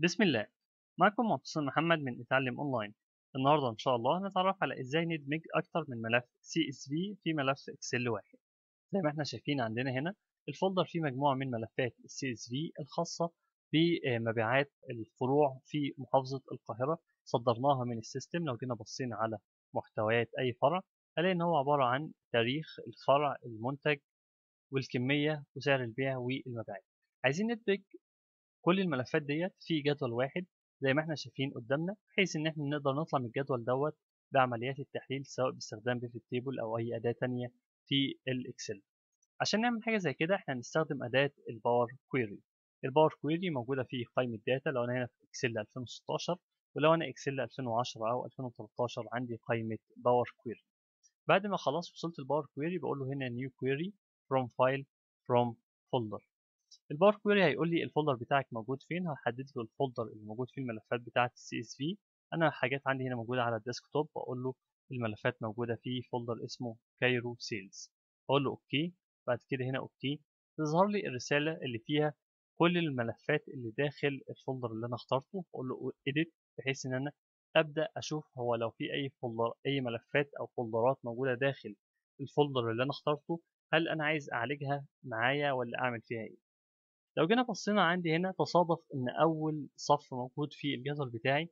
بسم الله معكم معتصم محمد من اتعلم اونلاين النهارده ان شاء الله هنتعرف على ازاي ندمج اكتر من ملف CSV في ملف اكسل واحد زي ما احنا شايفين عندنا هنا الفولدر فيه مجموعه من ملفات CSV الخاصه بمبيعات الفروع في محافظه القاهره صدرناها من السيستم لو جينا بصينا على محتويات اي فرع هنلاقي ان هو عباره عن تاريخ الفرع المنتج والكميه وسعر البيع والمبيعات عايزين ندمج كل الملفات ديت في جدول واحد زي ما احنا شايفين قدامنا بحيث ان احنا نقدر نطلع من الجدول دوت بعمليات التحليل سواء باستخدام بيفت تيبل او اي اداه تانية في الاكسل عشان نعمل حاجه زي كده احنا هنستخدم اداه الباور كويري الباور كويري موجوده في قائمه داتا لو انا هنا في اكسل 2016 ولو انا اكسل 2010 او 2013 عندي قائمه باور كويري بعد ما خلاص وصلت الباور كويري بقول له هنا نيو كويري فروم فايل فروم فولدر الباور كويري هيقول لي الفولدر بتاعك موجود فين هحدد له الفولدر اللي موجود فيه الملفات بتاعه السي اس في انا حاجات عندي هنا موجوده على الديسكتوب بقول له الملفات موجوده في فولدر اسمه كايرو سيلز اقول له اوكي بعد كده هنا اوكي تظهر لي الرساله اللي فيها كل الملفات اللي داخل الفولدر اللي انا اخترته اقول له اديت بحيث ان انا ابدا اشوف هو لو في اي فولدر اي ملفات او فولدرات موجوده داخل الفولدر اللي انا اخترته هل انا عايز اعالجها معايا ولا اعمل فيها ايه لو جينا بصينا عندي هنا تصادف ان اول صف موجود في الجدول بتاعي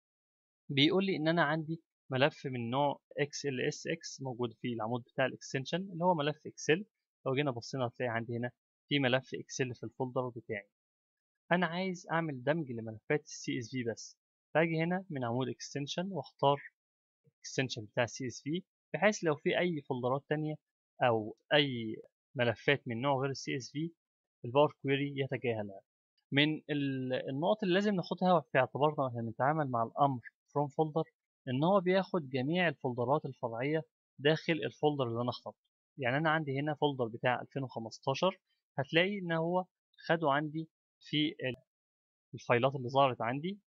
بيقول لي ان انا عندي ملف من نوع XLSX موجود في العمود بتاع الاكستنشن اللي هو ملف اكسل لو جينا بصينا هتلاقي عندي هنا في ملف اكسل في الفولدر بتاعي انا عايز اعمل دمج لملفات السي اس في بس فاجي هنا من عمود اكستنشن واختار الاكستنشن بتاع السي اس في بحيث لو في اي فولدرات تانية او اي ملفات من نوع غير السي اس في الباور كويري يتجاهلها من النقط اللي لازم ناخدها في اعتبارنا واحنا بنتعامل مع الامر فروم فولدر ان هو بياخد جميع الفولدرات الفرعيه داخل الفولدر اللي انا اخترته يعني انا عندي هنا فولدر بتاع 2015 هتلاقي ان هو خده عندي في الفايلات اللي ظهرت عندي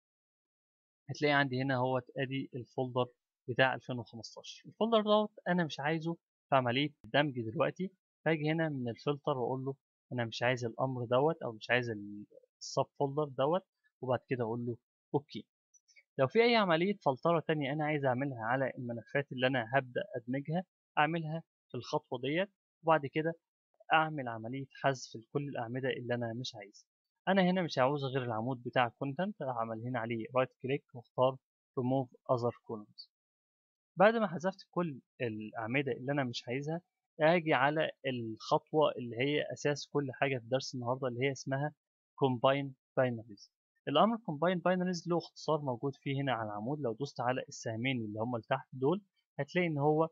هتلاقي عندي هنا هو ادي الفولدر بتاع 2015 الفولدر دوت انا مش عايزه في عمليه دمج دلوقتي فاجي هنا من الفلتر واقول له انا مش عايز الامر دوت او مش عايز السب فولدر دوت وبعد كده اقول له اوكي لو في اي عمليه فلتره تانية انا عايز اعملها على الملفات اللي انا هبدا ادمجها اعملها في الخطوه ديت وبعد كده اعمل عمليه حذف لكل الاعمده اللي انا مش عايزها انا هنا مش عاوز غير العمود بتاع الكونتنت اعمل هنا عليه رايت كليك واختار remove other columns بعد ما حذفت كل الاعمده اللي انا مش عايزها اجي على الخطوه اللي هي اساس كل حاجه في درس النهارده اللي هي اسمها combine binaries الامر combine binaries له اختصار موجود فيه هنا على العمود لو دوست على السهمين اللي هم اللي تحت دول هتلاقي ان هو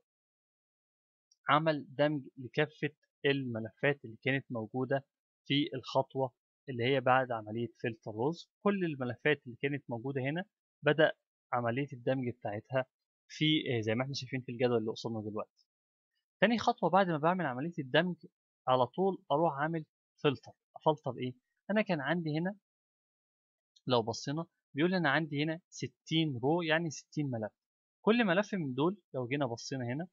عمل دمج لكافه الملفات اللي كانت موجوده في الخطوه اللي هي بعد عمليه فلتر روز كل الملفات اللي كانت موجوده هنا بدا عمليه الدمج بتاعتها في زي ما احنا شايفين في الجدول اللي قصادنا دلوقتي تاني خطوه بعد ما بعمل عمليه الدمج على طول اروح عامل فلتر افلتر ايه انا كان عندي هنا لو بصينا بيقول لي انا عندي هنا 60 رو يعني 60 ملف كل ملف من دول لو جينا بصينا هنا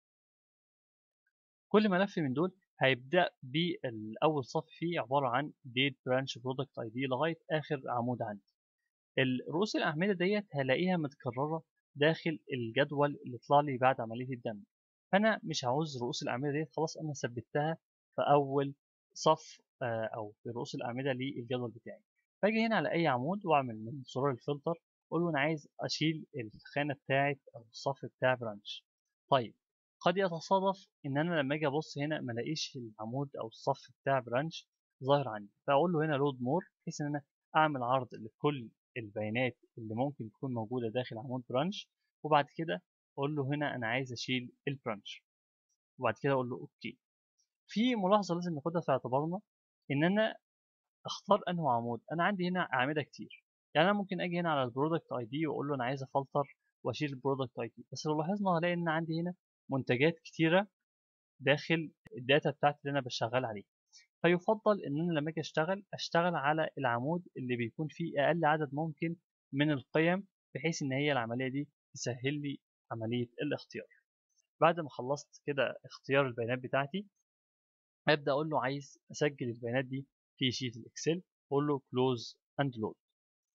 كل ملف من دول هيبدا بالاول صف فيه عباره عن date branch product id لغايه اخر عمود عندي الرؤوس الاعمده ديت هلاقيها متكرره داخل الجدول اللي طلع لي بعد عمليه الدمج فانا مش عاوز رؤوس الاعمده ديت خلاص انا ثبتها في اول صف او في رؤوس الاعمده للجدول بتاعي باجي هنا على اي عمود واعمل من زرار الفلتر اقول له انا عايز اشيل الخانه بتاعت او الصف بتاع برانش طيب قد يتصادف ان انا لما اجي ابص هنا ما الاقيش العمود او الصف بتاع برانش ظاهر عندي فاقول له هنا لود مور بحيث ان انا اعمل عرض لكل البيانات اللي ممكن تكون موجوده داخل عمود برانش وبعد كده اقول له هنا انا عايز اشيل البرانش وبعد كده اقول له اوكي في ملاحظه لازم ناخدها في اعتبارنا ان انا اختار انه عمود انا عندي هنا اعمده كتير يعني انا ممكن اجي هنا على البرودكت اي دي واقول له انا عايز افلتر واشيل البرودكت اي دي بس لو لاحظنا هلاقي ان عندي هنا منتجات كتيره داخل الداتا بتاعتي اللي انا بشتغل عليه فيفضل ان انا لما اجي اشتغل اشتغل على العمود اللي بيكون فيه اقل عدد ممكن من القيم بحيث ان هي العمليه دي تسهل لي عمليه الاختيار بعد ما خلصت كده اختيار البيانات بتاعتي ابدا اقول له عايز اسجل البيانات دي في شيت الاكسل اقول له كلوز اند لود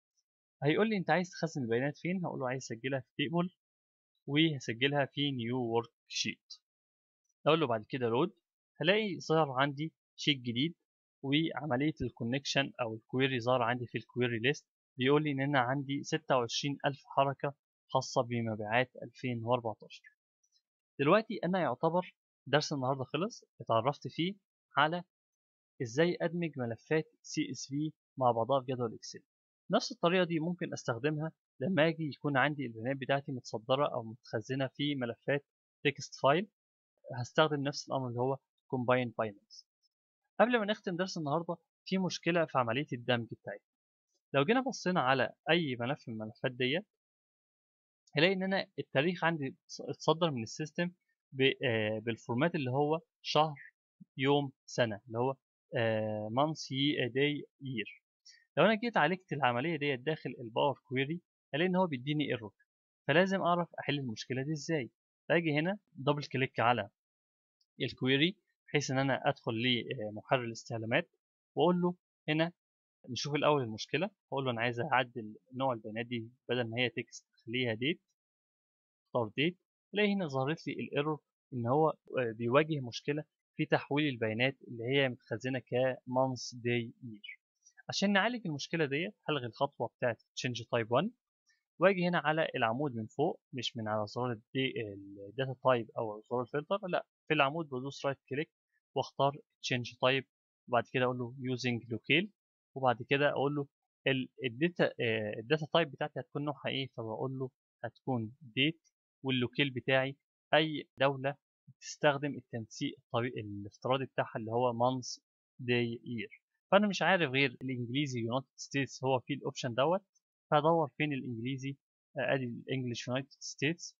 هيقول لي انت عايز تخزن البيانات فين هقول له عايز اسجلها في تيبل وهسجلها في نيو ورك شيت اقول له بعد كده لود هلاقي ظهر عندي شيت جديد وعمليه الكونكشن او الكويري ظهر عندي في الكويري ليست بيقول لي ان انا عندي 26000 حركه خاصه بمبيعات 2014 دلوقتي انا يعتبر درس النهارده خلص اتعرفت فيه على ازاي ادمج ملفات سي اس في مع بعضها في جدول اكسل نفس الطريقه دي ممكن استخدمها لما اجي يكون عندي البيانات بتاعتي متصدره او متخزنه في ملفات تكست فايل هستخدم نفس الامر اللي هو combine finance قبل ما نختم درس النهارده في مشكله في عمليه الدمج بتاعتنا لو جينا بصينا على اي ملف من الملفات ديت هلاقي ان انا التاريخ عندي اتصدر من السيستم بالفورمات اللي هو شهر يوم سنه اللي هو month day year لو انا جيت عالجت العمليه ديت داخل الباور كويري هلاقي ان هو بيديني ايرور فلازم اعرف احل المشكله دي ازاي فاجي هنا دبل كليك على الكويري بحيث ان انا ادخل لمحرر الاستعلامات واقول له هنا نشوف الاول المشكله واقول له انا عايز اعدل نوع البيانات دي بدل ما هي تكست اخليها ديت اختار ديت الاقي هنا ظهرت لي الايرور ان هو بيواجه مشكله في تحويل البيانات اللي هي متخزنه كمانث داي يير عشان نعالج المشكله ديت هلغي الخطوه بتاعت change type 1 واجي هنا على العمود من فوق مش من على زرار الداتا تايب او زرار الفلتر لا في العمود بدوس رايت كليك واختار change type وبعد كده اقول له using locale وبعد كده اقول له الداتا الداتا تايب بتاعتي هتكون نوعها ايه فبقول له هتكون date واللوكيل بتاعي اي دوله بتستخدم التنسيق الافتراضي بتاعها اللي هو month day year فانا مش عارف غير الانجليزي يونايتد ستيتس هو فيه الاوبشن دوت فادور فين الانجليزي ادي الانجليش يونايتد ستيتس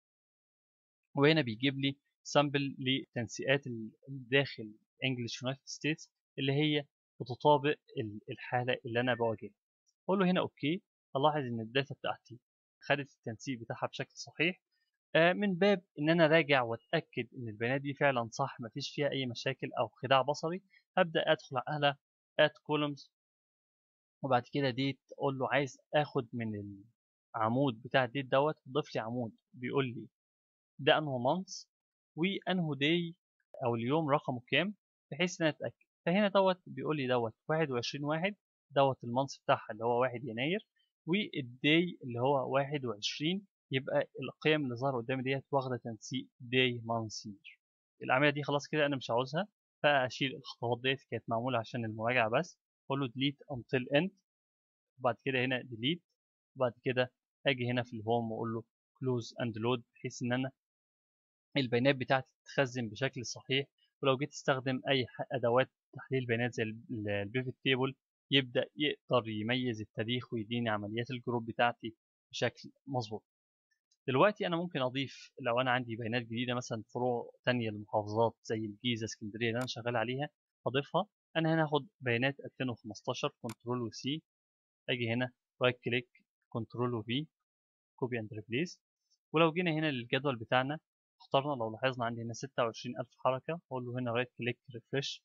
وهنا بيجيب لي سامبل لتنسيقات داخل انجليش يونايتد ستيتس اللي هي بتطابق الحاله اللي انا بواجهها اقول له هنا اوكي الاحظ ان الداتا بتاعتي خدت التنسيق بتاعها بشكل صحيح من باب ان انا راجع واتاكد ان البيانات دي فعلا صح مفيش فيها اي مشاكل او خداع بصري هبدا ادخل على اد كولومز وبعد كده ديت اقول له عايز اخد من العمود بتاع الديت دوت ضيف لي عمود بيقول لي ده انه مانث وانه داي او اليوم رقمه كام بحيث ان انا اتاكد فهنا دوت بيقول لي دوت 21 واحد دوت المانث بتاعها اللي هو 1 يناير والداي اللي هو 21 يبقى القيم اللي ظهر قدامي ديت واخده تنسيق داي مانث يير العمليه دي خلاص كده انا مش عاوزها فاشيل الخطوات ديت كانت معموله عشان المراجعه بس اقول له delete until end وبعد كده هنا delete وبعد كده اجي هنا في الهوم واقول له close and load بحيث ان انا البيانات بتاعتي تتخزن بشكل صحيح ولو جيت استخدم اي ادوات تحليل بيانات زي البيفت تيبل يبدا يقدر يميز التاريخ ويديني عمليات الجروب بتاعتي بشكل مظبوط دلوقتي انا ممكن اضيف لو انا عندي بيانات جديده مثلا فروع تانية للمحافظات زي الجيزه اسكندريه اللي انا شغال عليها اضيفها انا هنا هاخد بيانات 2015 كنترول وسي اجي هنا رايت كليك كنترول وفي كوبي اند ريبليس ولو جينا هنا للجدول بتاعنا اخترنا لو لاحظنا عندي هنا 26000 حركه اقول له هنا رايت كليك ريفرش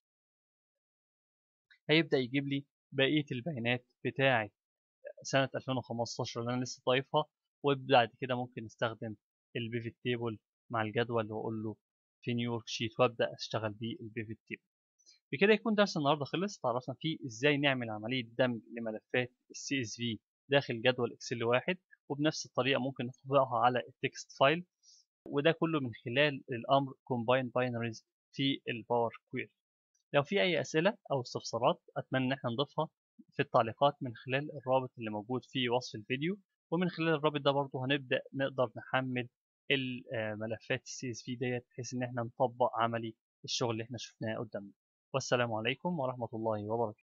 هيبدا يجيب لي بقيه البيانات بتاعه سنه 2015 اللي انا لسه ضايفها وبعد كده ممكن استخدم البيفت تيبل مع الجدول واقول له في نيويورك شيت وابدا اشتغل بيه البيفت تيبل بكده يكون درس النهارده خلص تعرفنا فيه ازاي نعمل عمليه دمج لملفات السي اس في داخل جدول اكسل واحد وبنفس الطريقه ممكن نطبقها على التكست فايل وده كله من خلال الامر combine binaries في الباور كويري لو في اي اسئله او استفسارات اتمنى ان احنا نضيفها في التعليقات من خلال الرابط اللي موجود في وصف الفيديو ومن خلال الرابط ده برضه هنبدا نقدر نحمل الملفات السي اس في ديت بحيث ان احنا نطبق عملي الشغل اللي احنا شفناه قدامنا والسلام عليكم ورحمه الله وبركاته